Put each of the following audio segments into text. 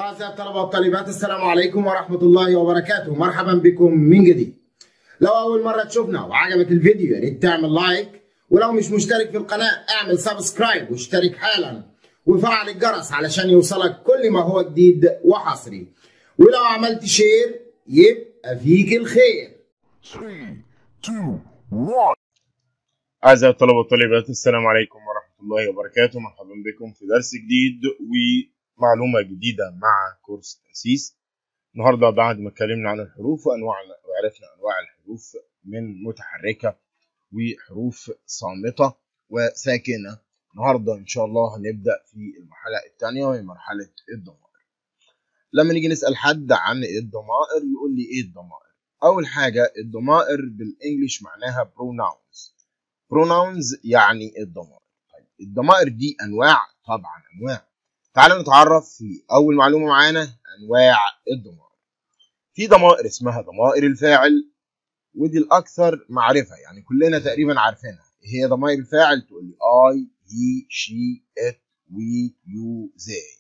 أعزائي الطلبة والطالبات السلام عليكم ورحمة الله وبركاته مرحبا بكم من جديد لو أول مرة تشوفنا وعجبك الفيديو يا ريت تعمل لايك ولو مش مشترك في القناة اعمل سبسكرايب واشترك حالا وفعل الجرس علشان يوصلك كل ما هو جديد وحصري ولو عملت شير يبقى فيك الخير 3, 2, 1. أعزائي الطلبة والطالبات السلام عليكم ورحمة الله وبركاته مرحبا بكم في درس جديد ومعلومة جديدة مع كورس تأسيس النهاردة بعد ما اتكلمنا عن الحروف وأنواع وعرفنا أنواع الحروف من متحركة وحروف صامتة وساكنة النهاردة إن شاء الله هنبدأ في المرحلة الثانية وهي مرحلة الضمائر لما نيجي نسأل حد عن الضمائر يقول لي إيه الضمائر أول حاجة الضمائر بالإنجليش معناها pronouns pronouns يعني الضمائر طيب الضمائر دي انواع طبعا انواع تعالوا نتعرف في اول معلومه معانا انواع الضمائر في ضمائر اسمها ضمائر الفاعل ودي الاكثر معرفه يعني كلنا تقريبا عارفينها هي ضمائر الفاعل تقول لي اي هي شي ات وي يو زي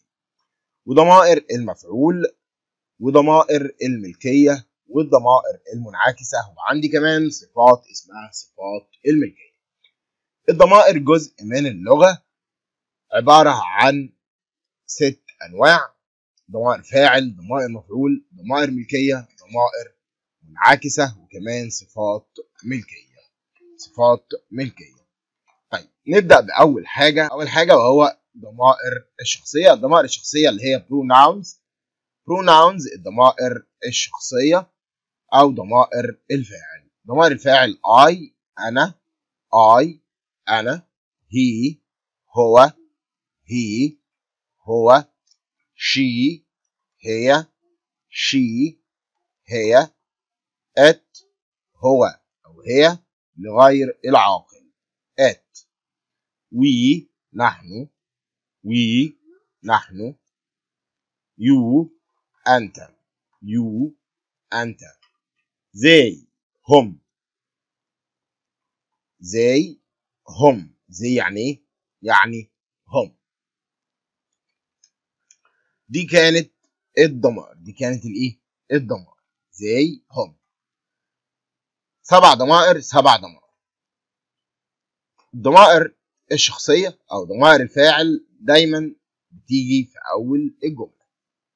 وضمائر المفعول وضمائر الملكيه والضمائر المنعكسه وعندي كمان صفات اسمها صفات الملكيه الضمائر جزء من اللغة عبارة عن ست أنواع ضمائر فاعل ضمائر مفعول ضمائر ملكية ضمائر منعكسة وكمان صفات ملكية صفات ملكية طيب نبدأ بأول حاجة أول حاجة وهو ضمائر الشخصية الضمائر الشخصية اللي هي pronouns pronouns الضمائر الشخصية أو ضمائر الفاعل ضمائر الفاعل I أنا I أنا هي هو هي هو she هي she هي it هو أو هي لغير العاقل it we نحن we نحن you أنت you أنت they هم they هم زي يعني ايه؟ يعني هم دي كانت الضمائر دي كانت الايه؟ الضمائر زي هم سبع ضمائر سبع ضمائر الضمائر الشخصية أو ضمائر الفاعل دايما بتيجي في أول الجملة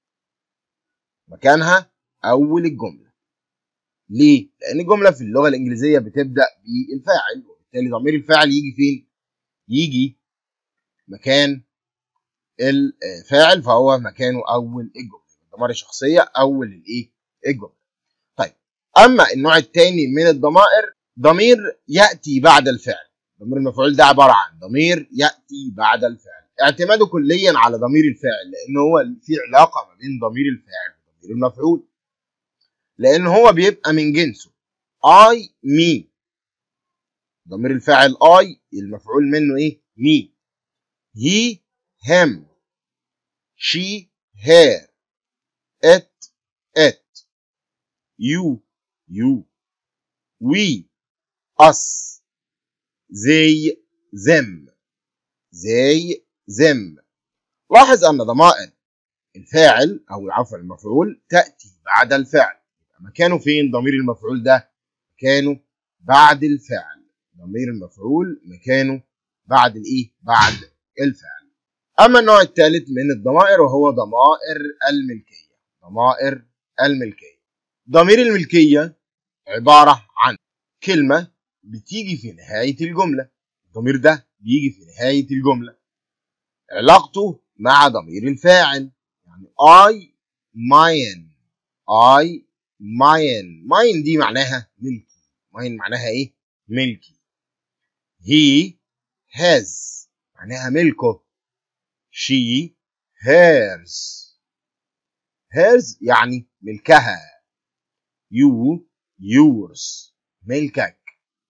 مكانها أول الجملة ليه؟ لأن الجملة في اللغة الإنجليزية بتبدأ بالفاعل وبالتالي ضمير الفاعل يجي فين؟ يجي مكان الفاعل فهو مكانه اول الجمله الضمائر الشخصيه اول الايه؟ الجمله. طيب اما النوع الثاني من الضمائر ضمير ياتي بعد الفعل. ضمير المفعول ده عباره عن ضمير ياتي بعد الفعل. اعتماده كليا على ضمير الفاعل لان هو في علاقه ما بين ضمير الفاعل وضمير المفعول. لان هو بيبقى من جنسه I me ضمير الفاعل I المفعول منه ايه؟ me he him she her it it you you we us they them they them لاحظ ان ضمائر الفاعل او عفوا المفعول تاتي بعد الفعل مكانه فين ضمير المفعول ده مكانه بعد الفعل ضمير المفعول مكانه بعد الايه بعد الفعل اما النوع الثالث من الضمائر وهو ضمائر الملكيه ضمائر الملكيه ضمير الملكيه عباره عن كلمه بتيجي في نهايه الجمله الضمير ده بيجي في نهايه الجمله علاقته مع ضمير الفاعل يعني I mine I mine mine دي معناها ملكي mine معناها ايه ملكي he has معناها ملكه she hers hers يعني ملكها you yours ملكك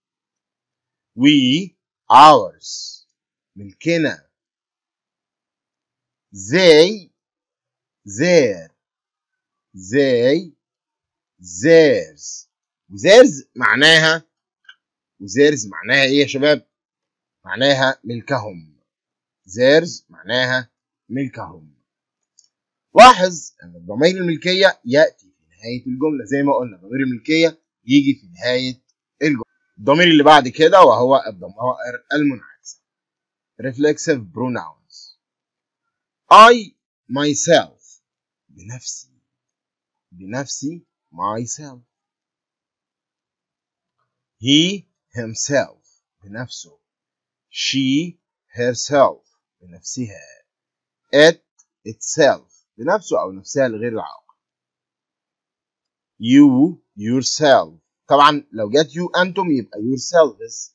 we ours ملكنا they their they theirs theirs معناها وزيرز معناها ايه يا شباب؟ معناها ملكهم. زيرز معناها ملكهم. لاحظ ان ضمير الملكيه ياتي في نهايه الجمله زي ما قلنا ضمير الملكيه يجي في نهايه الجمله الضمير اللي بعد كده وهو الضمائر المنعكسه reflexive pronouns I myself بنفسي بنفسي myself he himself بنفسه she herself بنفسها it itself بنفسه أو نفسها الغير العاقل you yourself طبعا لو جت you أنتم يبقى yourselves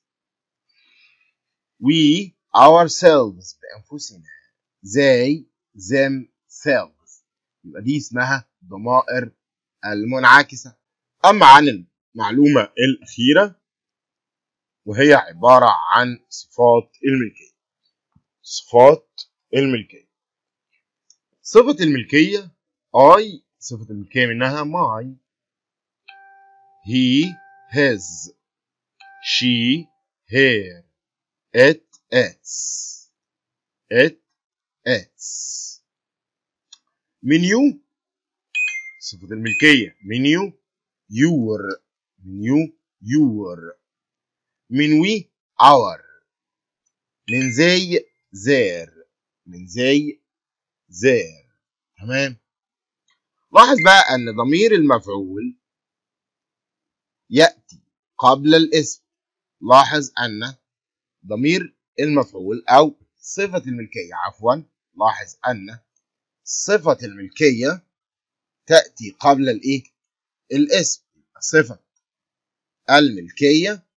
we ourselves بأنفسنا they themselves يبقى دي اسمها ضمائر المنعكسة أما عن المعلومة الأخيرة وهي عبارة عن صفات الملكية صفات الملكية صفة الملكية I صفة الملكية منها my he his she her it its it its من يو صفة الملكية من يو your من يو your من وي our من زي their من زي their تمام لاحظ بقى ان ضمير المفعول ياتي قبل الاسم لاحظ ان ضمير المفعول او صفة الملكية عفوا لاحظ ان صفة الملكية تأتي قبل الايه الاسم صفة الملكية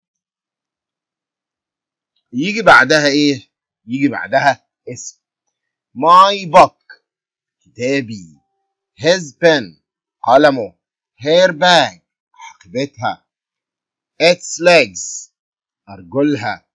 يجي بعدها ايه يجي بعدها اسم my book كتابي his pen قلمه her bag حقيبتها its legs أرجلها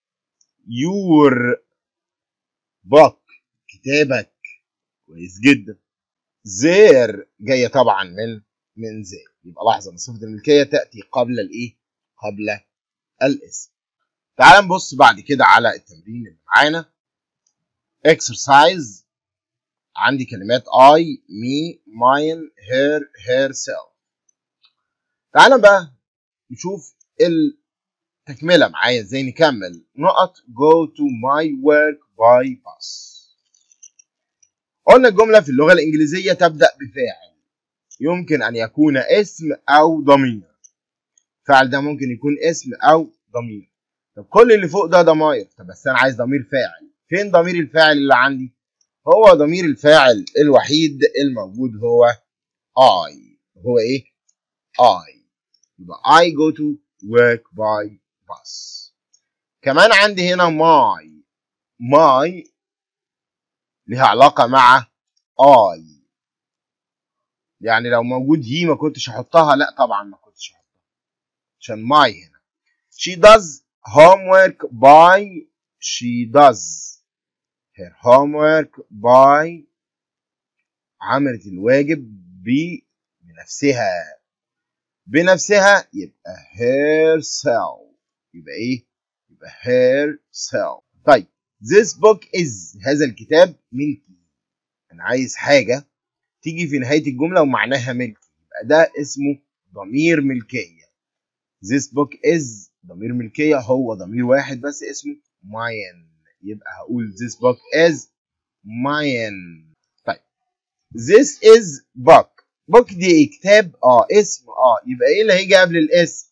your book كتابك كويس جدا their جاية طبعا من من زي يبقى لحظة ان صفة الملكية تأتي قبل الايه قبل الاسم تعال نبص بعد كده على التمرين اللي معانا exercise عندي كلمات I, me, mine, her, herself تعال بقى نشوف التكملة معايا ازاي نكمل نقط go to my work by bus قلنا الجملة في اللغة الإنجليزية تبدأ بفاعل يمكن أن يكون اسم أو ضمير فعل ده ممكن يكون اسم أو ضمير طب كل اللي فوق ده ضماير طب بس أنا عايز ضمير فاعل فين ضمير الفاعل اللي عندي هو ضمير الفاعل الوحيد الموجود هو I هو إيه I يبقى I go to work by bus كمان عندي هنا my my لها علاقة مع I يعني لو موجود هي ما كنتش احطها لا طبعا ما كنتش احطها عشان my هنا she does homework by she does her homework by عملت الواجب ب بنفسها بنفسها يبقى herself يبقى ايه يبقى herself طيب this book is هذا الكتاب ملكي انا عايز حاجه تيجي في نهايه الجمله ومعناها ملكي يبقى ده اسمه ضمير ملكيه this book is ضمير ملكيه هو ضمير واحد بس اسمه mine يبقى هقول this book is mine طيب this is book book دي كتاب اه اسم اه يبقى ايه اللي هيجي قبل الاسم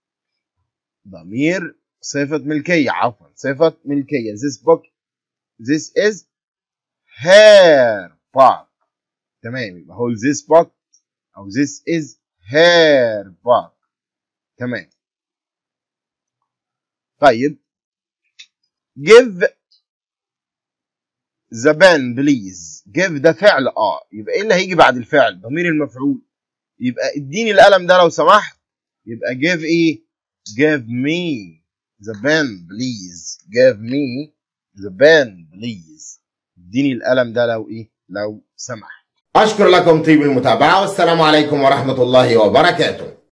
ضمير صفة ملكية عفوا صفة ملكية this book this is her book تمام يبقى هو this book أو this is her book تمام طيب give the pen please give ده فعل اه يبقى ايه اللي هيجي بعد الفعل ضمير المفعول يبقى اديني القلم ده لو سمحت يبقى give ايه give me the pen please give me the pen please اديني القلم ده لو ايه لو سمحت أشكر لكم طيب المتابعة والسلام عليكم ورحمة الله وبركاته